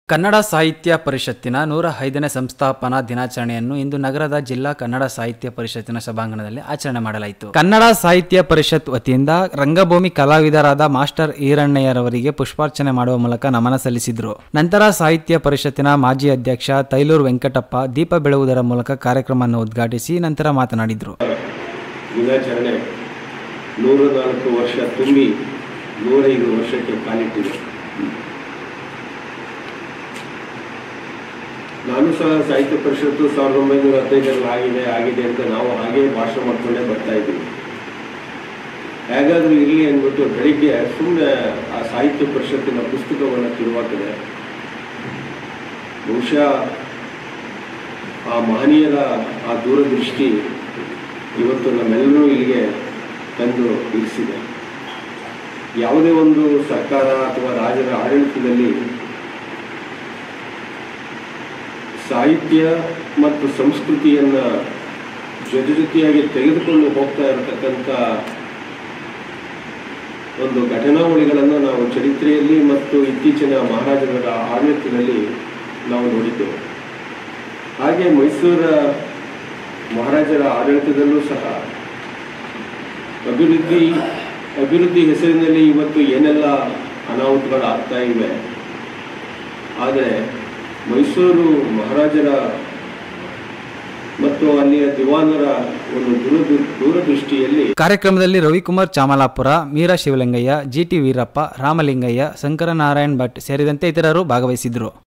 ಕನ್ನಡ ಸಾಹಿತ್ಯ ಪರಿಷತ್ತಿನ ನೂರ ಐದನೇ ಸಂಸ್ಥಾಪನಾ ದಿನಾಚರಣೆಯನ್ನು ಇಂದು ನಗರದ ಜಿಲ್ಲಾ ಕನ್ನಡ ಸಾಹಿತ್ಯ ಪರಿಷತ್ತಿನ ಸಭಾಂಗಣದಲ್ಲಿ ಆಚರಣೆ ಮಾಡಲಾಯಿತು ಕನ್ನಡ ಸಾಹಿತ್ಯ ಪರಿಷತ್ ವತಿಯಿಂದ ರಂಗಭೂಮಿ ಕಲಾವಿದರಾದ ಮಾಸ್ಟರ್ ಈರಣ್ಣಯ್ಯರವರಿಗೆ ಪುಷ್ಪಾರ್ಚನೆ ಮಾಡುವ ಮೂಲಕ ನಮನ ಸಲ್ಲಿಸಿದರು ನಂತರ ಸಾಹಿತ್ಯ ಪರಿಷತ್ತಿನ ಮಾಜಿ ಅಧ್ಯಕ್ಷ ತೈಲೂರು ವೆಂಕಟಪ್ಪ ದೀಪ ಬೆಳಗುವುದರ ಮೂಲಕ ಕಾರ್ಯಕ್ರಮವನ್ನು ಉದ್ಘಾಟಿಸಿ ನಂತರ ಮಾತನಾಡಿದರು ದಿನಾಚರಣೆ ನೂರ ನಾಲ್ಕು ವರ್ಷ ತುಂಬಿ ನೂರೈದು ವರ್ಷಕ್ಕೆ ಕಾಲಿಟ್ಟಿದೆ ನಾನು ಸಹ ಸಾಹಿತ್ಯ ಪರಿಷತ್ತು ಸಾವಿರದ ಒಂಬೈನೂರ ಹದಿನೈದರಲ್ಲಿ ಆಗಿದೆ ಆಗಿದೆ ಅಂತ ನಾವು ಹಾಗೆ ಭಾಷಣ ಮಾಡ್ಕೊಂಡೇ ಬರ್ತಾ ಇದ್ದೀವಿ ಹೇಗಾದರೂ ಇರಲಿ ಅಂದ್ಬಿಟ್ಟು ಬೆಳಿಗ್ಗೆ ಸುಮ್ಮನೆ ಆ ಸಾಹಿತ್ಯ ಪರಿಷತ್ತಿನ ಪುಸ್ತಕವನ್ನು ತಿರುವಾಕಿದೆ ಬಹುಶಃ ಆ ಮಹನೀಯರ ಆ ದೂರದೃಷ್ಟಿ ಇವತ್ತು ನಮ್ಮೆಲ್ಲರೂ ಇಲ್ಲಿಗೆ ತಂದು ಇರಿಸಿದೆ ಯಾವುದೇ ಒಂದು ಸರ್ಕಾರ ಅಥವಾ ರಾಜರ ಆಡಳಿತದಲ್ಲಿ ಸಾಹಿತ್ಯ ಮತ್ತು ಸಂಸ್ಕೃತಿಯನ್ನು ಜೊತೆ ಜೊತೆಯಾಗಿ ತೆಗೆದುಕೊಂಡು ಹೋಗ್ತಾ ಇರತಕ್ಕಂಥ ಒಂದು ಘಟನಾವಳಿಗಳನ್ನು ನಾವು ಚರಿತ್ರೆಯಲ್ಲಿ ಮತ್ತು ಇತ್ತೀಚಿನ ಮಹಾರಾಜರ ಆಡಳಿತದಲ್ಲಿ ನಾವು ನೋಡಿದ್ದೇವೆ ಹಾಗೆ ಮೈಸೂರ ಮಹಾರಾಜರ ಆಡಳಿತದಲ್ಲೂ ಸಹ ಅಭಿವೃದ್ಧಿ ಅಭಿವೃದ್ಧಿ ಹೆಸರಿನಲ್ಲಿ ಇವತ್ತು ಏನೆಲ್ಲ ಅನಾಹುತಗಳು ಆಗ್ತಾ ಇವೆ ಆದರೆ ಮೈಸೂರು ಮಹಾರಾಜರ ಮತ್ತು ಅಲ್ಲಿಯ ದಿವಾನರ ಒಂದು ದೂರದೃ ದೂರದೃಷ್ಟಿಯಲ್ಲಿ ಕಾರ್ಯಕ್ರಮದಲ್ಲಿ ರವಿಕುಮಾರ್ ಚಾಮಲಾಪುರ ಮೀರಾ ಶಿವಲಿಂಗಯ್ಯ ಜಿಟಿ ವೀರಪ್ಪ ರಾಮಲಿಂಗಯ್ಯ ಶಂಕರನಾರಾಯಣ್ ಭಟ್ ಸೇರಿದಂತೆ ಇತರರು ಭಾಗವಹಿಸಿದರು